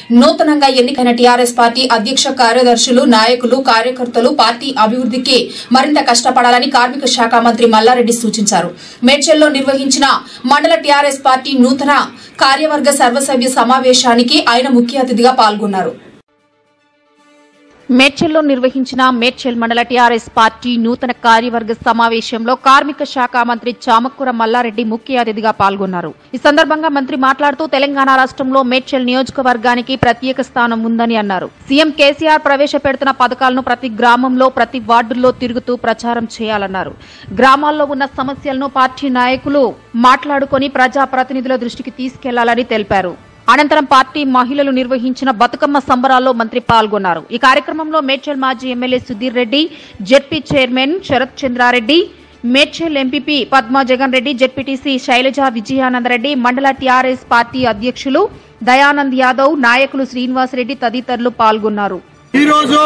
నూతనంగా ఎన్నికైన TRS party అధ్యక్ష కార్యదర్శులు నాయకులు కార్యకర్తలు పార్టీ అభివృద్ధికి మరింత కష్టపడాలని కార్మిక శాఖ మంత్రి మల్లారెడ్డి సూచించారు మేడ్చల్లో నిర్వహించిన మండల టీఆర్ఎస్ పార్టీ నూతన కార్యవర్గ సర్వసభ్య సమావేశానికి ఆయన ముఖ్య అతిథిగా పాల్గొన్నారు మేడ్చల్లో నిర్వహించిన మేడ్చల్ మండల టీఆర్ఎస్ పార్టీ నూతన కార్యవర్గ సమావేశంలో కార్మిక శాఖ మంత్రి చామక్కూర మల్లారెడ్డి ముఖ్య అతిథిగా పాల్గొన్నారు ఈ సందర్భంగా మంత్రి మాట్లాడుతూ తెలంగాణ రాష్ట్రంలో మేడ్చల్ నియోజకవర్గానికి ప్రత్యేక స్థానం ఉందని అన్నారు సీఎం కేసీఆర్ ప్రవేశపెడుతున్న పథకాలను ప్రతి గ్రామంలో ప్రతి వార్డుల్లో తిరుగుతూ ప్రచారం చేయాలన్నారు గ్రామాల్లో ఉన్న సమస్యలను పార్టీ నాయకులు మాట్లాడుకొని ప్రజాప్రతినిధుల దృష్టికి తీసుకెళ్లాలని తెలిపారు అనంతరం పార్టీ మహిళలు నిర్వహించిన బతుకమ్మ సంబరాల్లో మంత్రి పాల్గొన్నారు ఈ కార్యక్రమంలో మేడ్చల్ మాజీ MLA Sudheer Reddy ZP chairman Sharath Chandra Reddy Medchal MPP Padma Jagan Reddy ZPTC Shailaja Vijayananda Reddy మండల టీఆర్ఎస్ పార్టీ అధ్యక్షులు దయానంద్ యాదవ్ నాయకులు శ్రీనివాసరెడ్డి తదితరులు పాల్గొన్నారు ఈ రోజు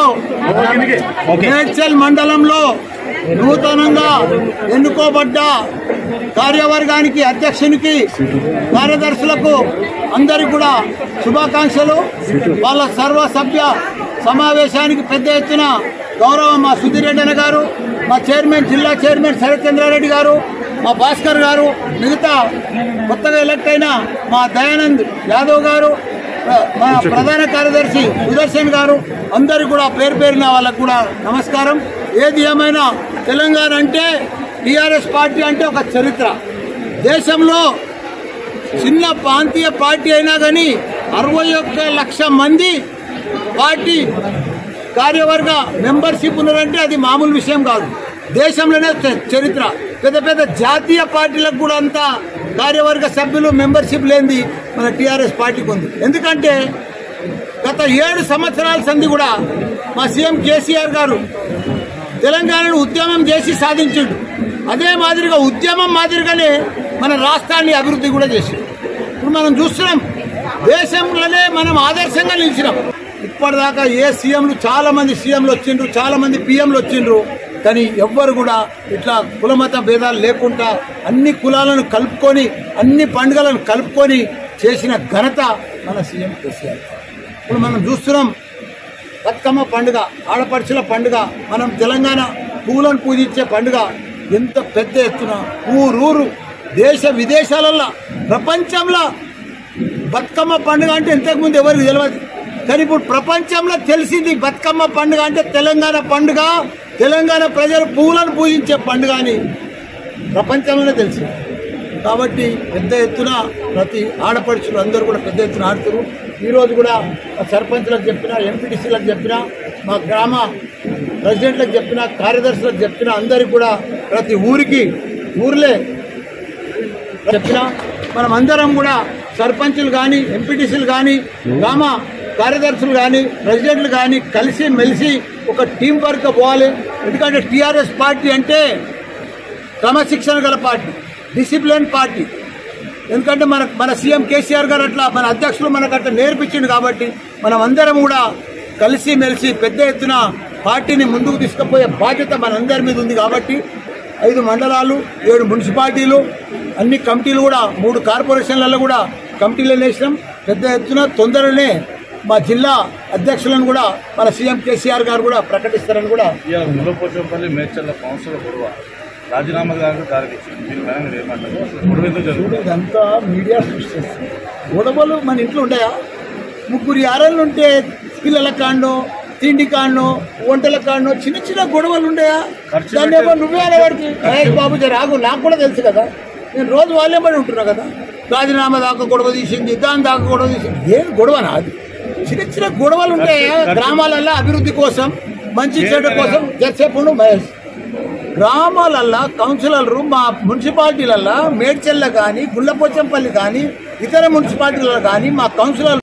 మేడ్చల్ మండలంలో నూతనంగా ఎన్నుకోబడ్డ కార్యవర్గానికి అధ్యక్షునికి కార్యదర్శులకు అందరికి కూడా శుభాకాంక్షలు వాళ్ళ సర్వసభ్య సమావేశానికి పెద్ద ఎత్తున గౌరవ మా సుధీర్ రెడ్డి అన్న గారు మా చైర్మన్ జిల్లా చైర్మన్ శరత్ చంద్రారెడ్డి గారు మా భాస్కర్ గారు మిగతా కొత్తగా ఎలక్ట్ అయిన మా దయానంద్ యాదవ్ గారు మా ప్రధాన కార్యదర్శి సుదర్శన్ గారు అందరు కూడా పేరు పేరున వాళ్ళకు కూడా నమస్కారం ఏది ఏమైనా తెలంగాణ అంటే టీఆర్ఎస్ పార్టీ అంటే ఒక చరిత్ర దేశంలో చిన్న ప్రాంతీయ పార్టీ అయినా కానీ అరవై ఒక్క లక్ష మంది పార్టీ కార్యవర్గ మెంబర్షిప్ ఉన్నారంటే అది మామూలు విషయం కాదు దేశంలోనే చ- చరిత్ర పెద్ద పెద్ద జాతీయ పార్టీలకు కూడా అంత కార్యవర్గ సభ్యులు మెంబర్షిప్ లేనిది మన టీఆర్ఎస్ పార్టీకి ఉంది ఎందుకంటే గత ఏడు సంవత్సరాల సంధి కూడా మా సీఎం కేసీఆర్ గారు తెలంగాణను ఉద్యమం చేసి సాధించిండు అదే మాదిరిగా ఉద్యమం మాదిరిగానే మన రాష్ట్రాన్ని అభివృద్ధి కూడా చేసిండు ఇప్పుడు మనం చూస్తున్నాం దేశంలోనే మనం ఆదర్శంగా నిలిచినాం ఇప్పటిదాకా ఏ సీఎంలు చాలా మంది సీఎంలు వచ్చిండ్రు చాలా మంది పిఎంలు వచ్చిండ్రు కానీ ఎవ్వరు కూడా ఇట్లా కులమత భేదాలు లేకుండా అన్ని కులాలను కలుపుకొని అన్ని పండుగలను కలుపుకొని చేసిన ఘనత మన సీఎం కేసీఆర్ ఇప్పుడు మనం చూస్తున్నాం బతుకమ్మ పండుగ ఆడపడుచుల పండుగ మనం తెలంగాణ పువ్వులను పూజించే పండుగ ఎంత పెద్ద ఎత్తున ఊరూరు దేశ విదేశాలల్లో ప్రపంచంలో బతుకమ్మ పండుగ అంటే ఇంతకుముందు ఎవరికి తెలియదు కానీ ఇప్పుడు ప్రపంచంలో తెలిసింది బతుకమ్మ పండుగ అంటే తెలంగాణ పండుగ తెలంగాణ ప్రజలు పువ్వులను పూజించే పండుగ అని ప్రపంచంలోనే తెలిసింది కాబట్టి పెద్ద ఎత్తున ప్రతి ఆడపడుచులు అందరూ కూడా పెద్ద ఎత్తున ఆడుతారు ఈరోజు కూడా మా సర్పంచ్లకు చెప్పిన ఎంపీటీసీలకు చెప్పిన మా గ్రామ ప్రెసిడెంట్లకు చెప్పిన కార్యదర్శులకు చెప్పిన అందరికి కూడా ప్రతి ఊరికి ఊర్లే చెప్పిన మనం అందరం కూడా సర్పంచులు కానీ ఎంపీటీసీలు కానీ గ్రామ కార్యదర్శులు కానీ ప్రెసిడెంట్లు కానీ కలిసి మెలిసి ఒక టీం వర్క్ పోవాలి ఎందుకంటే టీఆర్ఎస్ పార్టీ అంటే క్రమశిక్షణ గల పార్టీ డిసిప్లిన్ పార్టీ ఎందుకంటే మన మన సీఎం కేసీఆర్ గారు అట్లా మన అధ్యక్షులు మనకు అట్లా నేర్పించింది కాబట్టి మనం అందరం కూడా కలిసి మెలిసి పెద్ద ఎత్తున పార్టీని ముందుకు తీసుకుపోయే బాధ్యత మనందరి మీద ఉంది కాబట్టి ఐదు మండలాలు ఏడు మున్సిపాలిటీలు అన్ని కమిటీలు కూడా మూడు కార్పొరేషన్లలో కూడా కమిటీలు వేసినాం పెద్ద ఎత్తున తొందరనే మా జిల్లా అధ్యక్షులను కూడా మన సీఎం కేసీఆర్ గారు కూడా ప్రకటిస్తారని కూడా ఇవాళ ములపోచంపల్లి మేడ్చల్ల కౌన్సిల్ గొడవ రాజీనామా గారికి దారికి ఇచ్చింది దీని పైన మీరు ఏమంటారు అసలు గొడవ ఎందుకు జరుగుతుంది ఇదంతా మీడియా సృష్టిస్తుంది గొడవలు మన ఇంట్లో ఉంటాయా ముగ్గురు యారళ్ళు ఉంటే పిల్లల కాడనో తిండి కాడనో వంటల కాడనో చిన్న చిన్న గొడవలు ఉండయా ఖర్చు దాన్ని ఏమో నువ్వే అనేవాడికి "ఏయ్ బాబు జర ఆగు నాకు కూడా తెలుసు కదా నేను రోజు వాళ్ళే పడి ఉంటున్నా కదా రాజీనామా దాకా గొడవ తీసింది దాని దాకా గొడవ తీసింది ఏం గొడవనా అది చిన్న చిన్న గొడవలు ఉంటాయా గ్రామాలలో అభివృద్ధి కోసం మంచి చెడ్డ కోసం జరసేపు మహేష్ గ్రామాలల్లో కౌన్సిలర్లు మా మున్సిపాలిటీలల్లో మేడ్చెల్ల కానీ గుళ్ళపోచంపల్లి కానీ ఇతర మున్సిపాలిటీలలో కానీ మా కౌన్సిలర్